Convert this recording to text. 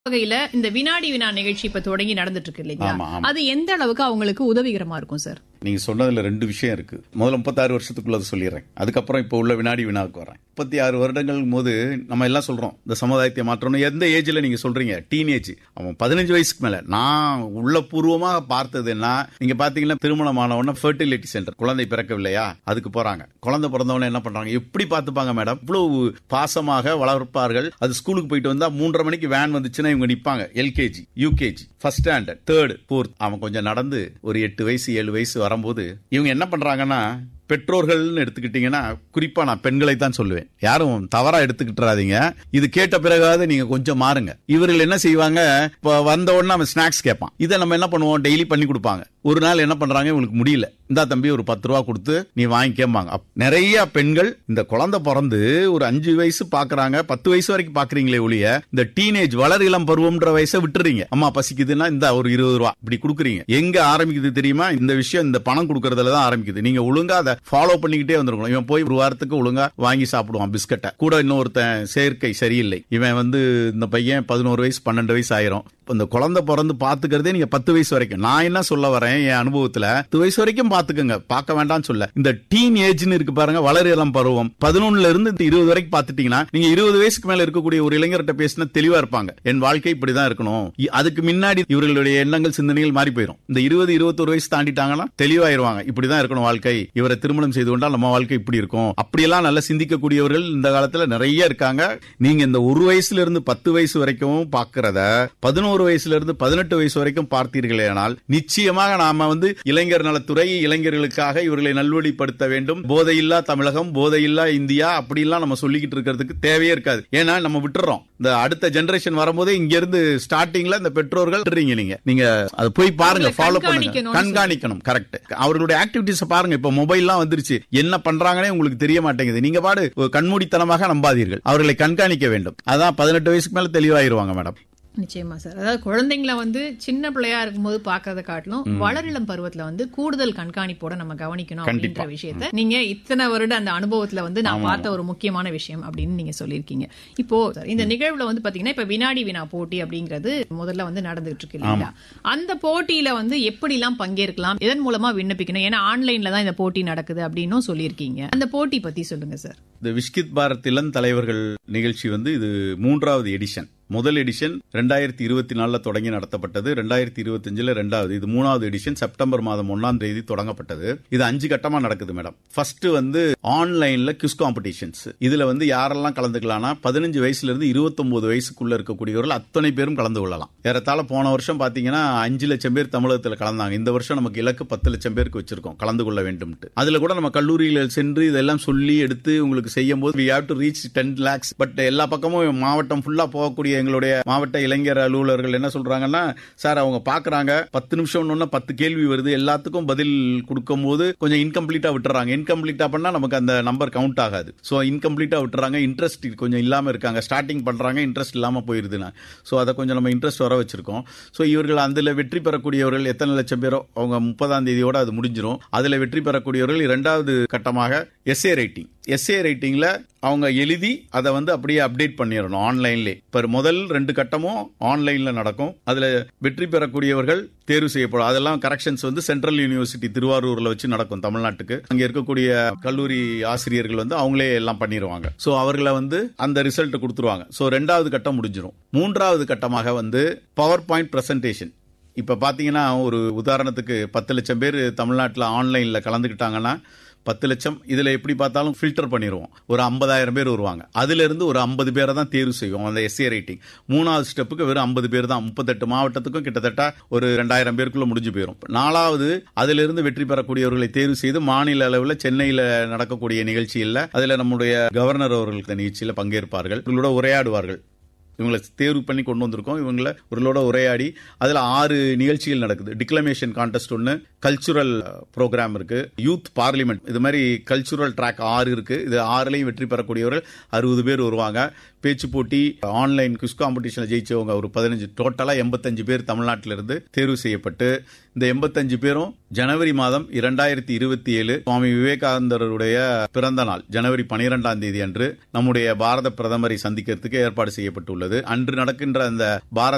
வகையில இந்த வினாடி வினா நிகழ்ச்சி இப்ப தொடங்கி நடந்துட்டு இருக்கு இல்லைங்களா ஆமா, ஆமா. அது எந்த அளவுக்கு அவங்களுக்கு உதவிகரமா இருக்கும் சார் நீங்க சொன்னதுல ரெண்டு விஷயம் இருக்கு முதல்ல முப்பத்தாறு வருஷத்துக்குள்ளது சொல்லிடுறேன் அதுக்கப்புறம் இப்போ உள்ள வினாடி வினாவுக்கு வரேன் முப்பத்தி ஆறு வருடங்கள் போது நம்ம எல்லாம் சொல்றோம் இந்த சமுதாயத்தை மாற்றணும் எந்த ஏஜ்ல நீங்க சொல்றீங்க டீனேஜ் அவன் பதினஞ்சு வயசுக்கு மேல நான் உள்ள பூர்வமா பார்த்ததுன்னா நீங்க பாத்தீங்கன்னா திருமணமான உடனே ஃபெர்டிலிட்டி சென்டர் குழந்தை பிறக்கவில்லையா அதுக்கு போறாங்க குழந்தை பிறந்தவொடனே என்ன பண்றாங்க எப்படி பார்த்துப்பாங்க மேடம் இவ்வளவு பாசமாக வளர்ப்பார்கள் அது ஸ்கூலுக்கு போயிட்டு வந்தா மூன்றரை மணிக்கு வேன் வந்துச்சுன்னா இவங்க நிப்பாங்க LKG UKG first standard third fourth அவன் கொஞ்சம் நடந்து ஒரு எட்டு வயசு ஏழு வயசு வரும்போது இவங்க என்ன பண்றாங்கன்னா பெற்றோர்கள்னு எடுத்துக்கிட்டீங்கன்னா குறிப்பா நான் பெண்களை தான் சொல்லுவேன் யாரும் தவறா எடுத்துக்கிட்டுறாதீங்க இது கேட்ட பிறகாவது நீங்க கொஞ்சம் மாறுங்க இவர்கள் என்ன செய்வாங்க இப்ப வந்த உடனே அவன் ஸ்நாக்ஸ் கேட்பான் இதை நம்ம என்ன பண்ணுவோம் டெய்லி பண்ணி கொடுப்பாங்க ஒரு நாள் என்ன பண்றாங்க இவங்களுக்கு முடியல இந்தா தம்பி ஒரு பத்து ரூபா கொடுத்து நீ வாங்கிக்கம்பாங்க அப்- நிறைய பெண்கள் இந்த குழந்தை பிறந்து ஒரு அஞ்சு வயசு பாக்குறாங்க பத்து வயசு வரைக்கும் பாக்குறீங்களே ஒழிய இந்த டீனேஜ் வளர் இளம் பருவம்ன்ற வயசை விட்டுறீங்க அம்மா பசிக்குதுன்னா இந்த ஒரு இருபது ரூபா இப்படி கொடுக்குறீங்க எங்க ஆரம்பிக்குது தெரியுமா இந்த விஷயம் இந்த பணம் கொடுக்கறதுல தான் ஆரம்பிக்குது நீங்க ஒழுங்கா அதை ஃபாலோ பண்ணிக்கிட்டே வந்துருக்கணும் இவன் போய் ஒரு வாரத்துக்கு ஒழுங்கா வாங்கி சாப்பிடுவான் பிஸ்கட்டை கூட இன்னொருத்தன் சேர்க்கை சரியில்லை இவன் வந்து இந்த பையன் பதினோரு வயசு பன்னெண்டு வயசு ஆயிரும் இப்ப இந்த குழந்தை பிறந்து பாத்துக்கிறதே நீங்க பத்து வயசு வரைக்கும் நான் என்ன சொல்ல வரேன் என் அனுபவத்துல பத்து வயசு வரைக்கும் பாத்துக்கங்க பார்க்க வேண்டாம்னு சொல்ல இந்த டீன் ஏஜ்னு இருக்கு பாருங்க வளர் இளம் பருவம் பதினொன்னுல இருந்து இந்த இருபது வரைக்கும் பாத்துட்டீங்கன்னா நீங்க இருபது வயசுக்கு மேல இருக்கக்கூடிய ஒரு இளைஞர்கிட்ட பேசினா தெளிவா இருப்பாங்க என் வாழ்க்கை இப்படிதான் இருக்கணும் இ- அதுக்கு முன்னாடி இவர்களுடைய எண்ணங்கள் சிந்தனைகள் மாறி போயிடும் இந்த இருபது இருபத்தொரு வயசு தாண்டிட்டாங்கன்னா தெளிவாயிருவாங்க இப்படிதான் இருக்கணும் வாழ்க்கை இவரை திருமணம் செய்து கொண்டால் நம்ம வாழ்க்கை இப்படி இருக்கும் அப்படியெல்லாம் நல்லா சிந்திக்கக்கூடியவர்கள் இந்த காலத்துல நிறைய இருக்காங்க நீங்க இந்த ஒரு வயசுல இருந்து பத்து வயசு வரைக்கும் பாக்குறத பதினோரு வயசுல இருந்து பதினெட்டு வயசு வரைக்கும் பார்த்தீர்களேனால் நிச்சயமாக நாம வந்து இளைஞர் நலத்துறை இளைஞர்களுக்காக இவர்களை நல்வழிப்படுத்த வேண்டும் போதையில்லா தமிழகம் போதையில்லா இந்தியா அப்படிலாம் நம்ம சொல்லிக்கிட்டு இருக்கிறதுக்கு தேவையே இருக்காது ஏன்னா நம்ம விட்டுறோம் இந்த அடுத்த ஜெனரேஷன் வரும்போதே இங்க இருந்து ஸ்டார்டிங்ல இந்த பெற்றோர்கள் விட்டுறீங்க நீங்க நீங்க அது போய் பாருங்க அவங்களை ஃபாலோ பண்ணுங்க கண்காணிக்கணும்னு கண்காணிக்கணும் கரெக்ட் அவர்களுடைய ஆக்டிவிட்டிஸ் பாருங்க இப்ப மொபைல்லாம் வந்துருச்சு என்ன பண்றாங்கன்னே உங்களுக்கு தெரிய மாட்டேங்குது நீங்க பாடு ஒரு கண்மூடித்தனமாக நம்பாதீர்கள் அவர்களை கண்காணிக்க வேண்டும் அதான் பதினெட்டு வயசுக்கு மேல தெளிவாயிருவாங்க மேடம் நிச்சயமா சார் அதாவது குழந்தைங்களை வந்து சின்ன பிள்ளையா இருக்கும்போது பாக்குறத காட்டிலும் வளரிளம் பருவத்துல வந்து கூடுதல் கண்காணிப்போட நம்ம கவனிக்கணும் அப்படின்ற கண்டிப்பா. விஷயத்த நீங்க இத்தனை வருட அந்த அனுபவத்துல வந்து நான் பார்த்த ஒரு முக்கியமான விஷயம் அப்படின்னு நீங்க சொல்லியிருக்கீங்க இப்போ சார் இந்த நிகழ்வுல வந்து பாத்தீங்கன்னா இப்ப வினாடி வினா போட்டி அப்படிங்கிறது முதல்ல வந்து நடந்துகிட்டு இருக்கு இல்லைங்களா அந்த போட்டியில வந்து எப்படி எல்லாம் பங்கேற்கலாம் இதன் மூலமா விண்ணப்பிக்கணும் ஏன்னா ஆன்லைன்ல தான் இந்த போட்டி நடக்குது அப்படின்னும் சொல்லியிருக்கீங்க அந்த போட்டி பத்தி சொல்லுங்க சார் இந்த விஷ்கித் பாரத் இளம் தலைவர்கள் நிகழ்ச்சி வந்து இது மூன்றாவது எடிஷன் முதல் எடிஷன் ரெண்டாயிரத்தி இருபத்தி நாலுல தொடங்கி நடத்தப்பட்டது ரெண்டாயிரத்தி இருபத்தஞ்சுல ரெண்டாவது இது மூணாவது எடிஷன் செப்டம்பர் மாதம் ஒன்னாம் தேதி தொடங்கப்பட்டது இது அஞ்சு கட்டமா நடக்குது மேடம் ஃபர்ஸ்ட் வந்து ஆன்லைன்ல கிஸ் காம்படிஷன்ஸ் இதுல வந்து யாரெல்லாம் கலந்துக்கலாம்னா பதினஞ்சு வயசுல இருந்து இருபத்தொன்பது வயசுக்குள்ள இருக்கக்கூடியவர்கள் அத்தனை பேரும் கலந்து கொள்ளலாம் ஏறத்தாழ போன வருஷம் பாத்தீங்கன்னா அஞ்சு லட்சம் பேர் தமிழகத்துல கலந்தாங்க இந்த வருஷம் நமக்கு இலக்கு பத்து லட்சம் பேருக்கு வச்சிருக்கோம் கலந்து கொள்ள வேண்டும்ட்டு அதுல கூட நம்ம கல்லூரியில சென்று இதெல்லாம் சொல்லி எடுத்து உங்களுக்கு செய்யும் போது we have to reach ten lakes but எல்லா பக்கமும் மாவட்டம் ஃபுல்லா போகக்கூடிய எங்களுடைய மாவட்ட இளைஞர் அலுவலர்கள் என்ன சொல்றாங்கன்னா சார் அவங்க பாக்குறாங்க பத்து நிமிஷம் ஒன்னு பத்து கேள்வி வருது எல்லாத்துக்கும் பதில் கொடுக்கும் போது கொஞ்சம் இன்கம்ப்ளீட்டா விட்டுறாங்க இன்கம்ப்ளீட்டா பண்ணா நமக்கு அந்த நம்பர் கவுண்ட் ஆகாது ஸோ இன்கம்ப்ளீட்டா விட்டுறாங்க இன்ட்ரெஸ்ட் கொஞ்சம் இல்லாம இருக்காங்க ஸ்டார்டிங் பண்றாங்க இன்ட்ரெஸ்ட் இல்லாம போயிருதுன்னா ஸோ அதை கொஞ்சம் நம்ம இன்ட்ரெஸ்ட் வர வச்சிருக்கோம் ஸோ இவர்கள் அதில் வெற்றி பெறக்கூடியவர்கள் எத்தனை லட்சம் பேரோ அவங்க முப்பதாம் தேதியோட அது முடிஞ்சிரும் அதுல வெற்றி பெறக்கூடியவர்கள் இரண்டாவது கட்டமாக எஸ்ஏ ரைட்டிங் எஸ்ஏ ரைட்டிங்ல அவங்க எழுதி அதை வந்து அப்படியே அப்டேட் பண்ணிடணும் ஆன்லைன்லே இப்போ முதல் ரெண்டு கட்டமும் ஆன்லைன்ல நடக்கும் அதுல வெற்றி பெறக்கூடியவர்கள் தேர்வு செய்யப்படும் அதெல்லாம் கரெக்ஷன்ஸ் வந்து சென்ட்ரல் யூனிவர்சிட்டி திருவாரூர்ல வச்சு நடக்கும் தமிழ்நாட்டுக்கு அங்க இருக்கக்கூடிய கல்லூரி ஆசிரியர்கள் வந்து அவங்களே எல்லாம் பண்ணிடுவாங்க ஸோ அவர்களை வந்து அந்த ரிசல்ட் கொடுத்துருவாங்க ஸோ ரெண்டாவது கட்டம் முடிஞ்சிரும் மூன்றாவது கட்டமாக வந்து பவர் பாயிண்ட் பிரசன்டேஷன் இப்ப பாத்தீங்கன்னா ஒரு உதாரணத்துக்கு பத்து லட்சம் பேர் தமிழ்நாட்டில் ஆன்லைன்ல கலந்துக்கிட்டாங்கன்னா பத்து லட்சம் இதுல எப்படி பார்த்தாலும் ஃபில்டர் பண்ணிடுவோம் ஒரு ஐம்பதாயிரம் பேர் வருவாங்க அதுல இருந்து ஒரு ஐம்பது பேரை தான் தேர்வு செய்வோம் அந்த எஸ்ஏ ரேட்டிங் மூணாவது ஸ்டெப்புக்கு வெறும் ஐம்பது பேர் தான் முப்பத்தெட்டு மாவட்டத்துக்கும் கிட்டத்தட்ட ஒரு ரெண்டாயிரம் பேருக்குள்ள முடிஞ்சு போயிடும் நாலாவது அதுல இருந்து வெற்றி பெறக்கூடியவர்களை தேர்வு செய்து மாநில அளவில் சென்னையில நடக்கக்கூடிய நிகழ்ச்சியில் அதுல நம்முடைய கவர்னர் அவர்கள் இந்த நிகழ்ச்சியில பங்கேற்பார்கள் இவங்களோட உரையாடுவார்கள் இவங்களை தேர்வு பண்ணி கொண்டு வந்திருக்கோம் இவங்கள இவர்களோட உரையாடி அதுல ஆறு நிகழ்ச்சிகள் நடக்குது டிக்ளமேஷன் கான்டெஸ்ட் ஒன்று கல்ச்சுரல் ப்ரோக்ராம் இருக்கு யூத் பார்லிமெண்ட் இது மாதிரி கல்ச்சுரல் ட்ராக் ஆறு இருக்கு இது ஆறுலையும் வெற்றி பெறக்கூடியவர்கள் அறுபது பேர் வருவாங்க பேச்சு போட்டி ஆன்லைன் குஸ் காம்படிஷன்ல ஜெயிச்சவங்க ஒரு பதினஞ்சு டோட்டலா எண்பத்தஞ்சு பேர் தமிழ்நாட்டில இருந்து தேர்வு செய்யப்பட்டு இந்த எண்பத்தஞ்சு பேரும் ஜனவரி மாதம் இரண்டாயிரத்தி இருபத்தி ஏழு சுவாமி விவேகானந்தருடைய பிறந்த நாள் ஜனவரி பனிரெண்டாம் தேதி அன்று நம்முடைய பாரத பிரதமரை சந்திக்கிறதுக்கு ஏற்பாடு செய்யப்பட்டுள்ளது அன்று நடக்கின்ற அந்த பாரத்